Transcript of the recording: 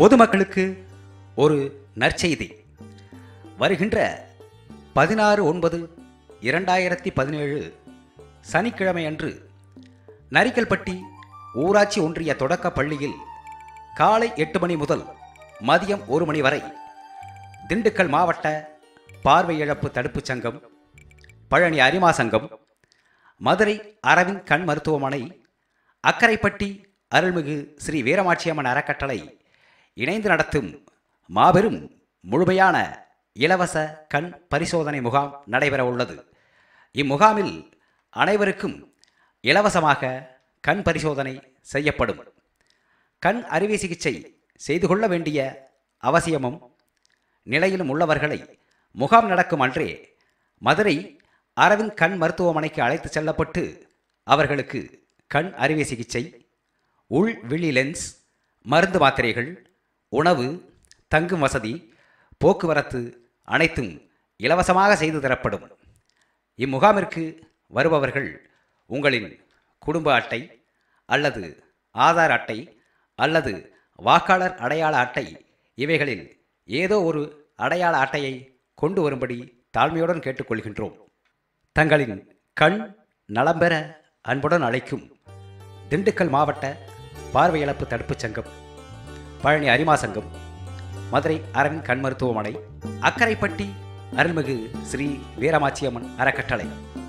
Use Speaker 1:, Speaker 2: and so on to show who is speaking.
Speaker 1: பொதுமக்களுக்கு ஒரு நற்செய்தி வருகின்ற பதினாறு ஒன்பது இரண்டாயிரத்தி பதினேழு சனிக்கிழமை அன்று நரிக்கல்பட்டி ஊராட்சி ஒன்றிய தொடக்க பள்ளியில் காலை எட்டு மணி முதல் மதியம் ஒரு மணி வரை திண்டுக்கல் மாவட்ட பார்வை இழப்பு தடுப்புச் சங்கம் பழனி அரிமா சங்கம் மதுரை அரவிந்த் கண் மருத்துவமனை அக்கரைப்பட்டி அருள்மிகு ஸ்ரீ வீரமாட்சியம்மன் அறக்கட்டளை இணைந்து நடத்தும் மாபெரும் முழுமையான இலவச கண் பரிசோதனை முகாம் நடைபெற உள்ளது இம்முகாமில் அனைவருக்கும் இலவசமாக கண் பரிசோதனை செய்யப்படும் கண் அறுவை சிகிச்சை செய்து கொள்ள வேண்டிய அவசியமும் நிலையிலும் உள்ளவர்களை முகாம் நடக்கும் அன்றே மதுரை அரவிந்த் கண் மருத்துவமனைக்கு அழைத்து செல்லப்பட்டு அவர்களுக்கு கண் அறுவை சிகிச்சை உள் விழி லென்ஸ் மருந்து மாத்திரைகள் உணவு தங்கும் வசதி போக்குவரத்து அனைத்தும் இலவசமாக செய்து தரப்படும் இம்முகாமிற்கு வருபவர்கள் உங்களின் குடும்ப அட்டை அல்லது ஆதார் அட்டை அல்லது வாக்காளர் அடையாள அட்டை இவைகளில் ஏதோ ஒரு அடையாள அட்டையை கொண்டு வரும்படி தாழ்மையுடன் கேட்டுக்கொள்கின்றோம் தங்களின் கண் நலம் பெற அன்புடன் அழைக்கும் திண்டுக்கல் மாவட்ட பார்வையிழப்பு தடுப்புச் சங்கம் பழனி அரிமா சங்கம் மதுரை அரவிந்த் கண் மருத்துவமனை அக்கரைப்பட்டி அருள்மிகு ஸ்ரீ வீரமாச்சியம்மன் அறக்கட்டளை